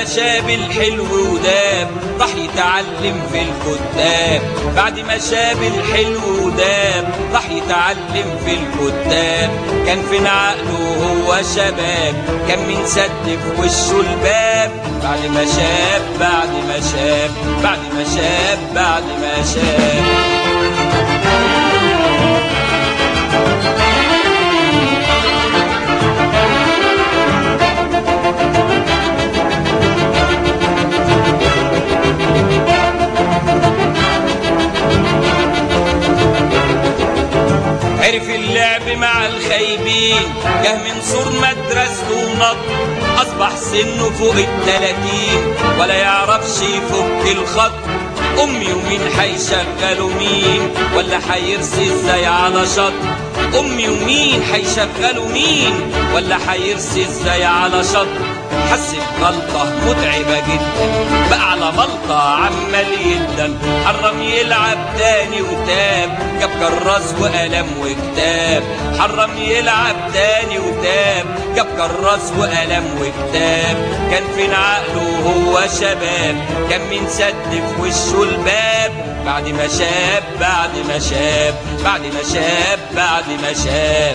ما شاب الحلو وداب راح يتعلم في الكتاب بعد ما شاب الحلو وداب راح يتعلم في الكتاب كان فين عقله هو شباب كان من سد في وشه الباب بعد ما شاب بعد ما شاب بعد ما شاب بعد ما شاب عرف اللعب مع الخايبين جه من سور مدرسته ونط أصبح سنه فوق التلاتين ولا يعرفش يفك الخط أمي ومين هيشغلوا مين ولا هيرسي ازاي على شط أمي ومين هيشغلوا مين ولا هيرسي ازاي على شط حس بغلطة متعبة جدا بقى على ملطة عمال يدن حرم يلعب تاني وتاب جاب كراس وقلم وكتاب حرم يلعب تاني وتاب جاب كراس وقلم وكتاب كان فين عقله وهو شباب كان من سد في وشه الباب بعد ما شاب بعد ما شاب بعد ما شاب بعد ما شاب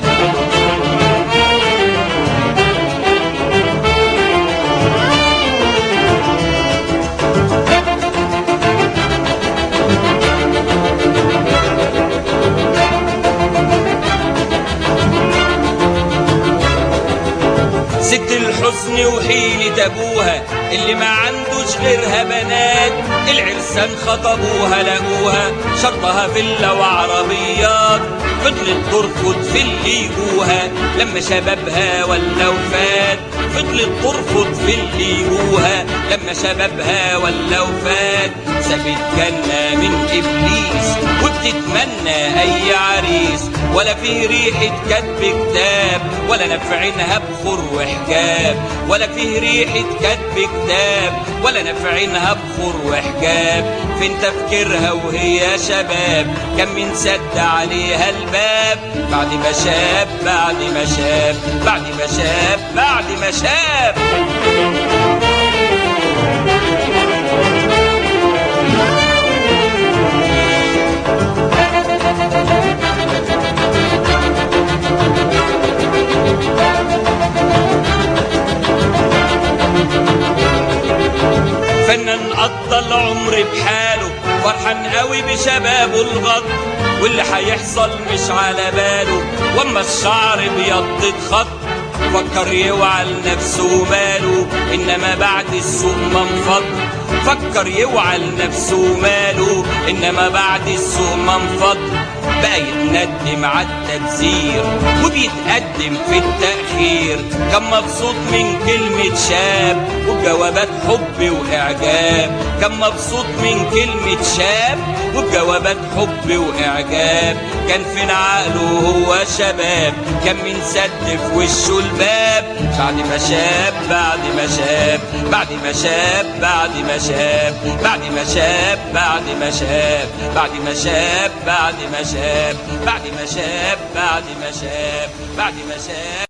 ست الحزن وحيلة ابوها اللي ما عندوش غيرها بنات العرسان خطبوها لقوها شرطها فيلا وعربيات فضلت ترفض في اللي يجوها لما شبابها ولا وفات فضلت ترفض في اللي يجوها لما شبابها ولا وفات سابت جنة من إبليس وبتتمنى أي عريس ولا فيه ريحة كتب كتاب ولا نفعنها بخور وحجاب ولا فيه ريحة كتب كتاب ولا نفعنها بخور وحجاب فين تفكيرها وهي شباب كان من سد عليها الباب بعد ما شاب بعد ما شاب بعد ما شاب بعد ما شاب فنان قضى العمر بحاله فرحان قوي بشبابه الغض واللي هيحصل مش على باله واما الشعر بيض خط فكر يوعى لنفسه ماله انما بعد السوق منفض فكر يوعى لنفسه ماله انما بعد السوق منفض بقى يتندم على التبذير وبيتقدم في التأخير كان مبسوط من كلمة شاب وجوابات حب وإعجاب كان مبسوط من كلمة شاب وجوابات حب وإعجاب كان فين عقله هو شباب كان من سد في وشه الباب بعد ما شاب بعد ما شاب بعد ما شاب بعد ما شاب بعد ما شاب بعد ما شاب بعد ما شاب بعد ما شاب بعد ما شاب بعد ما شاب بعد ما شاب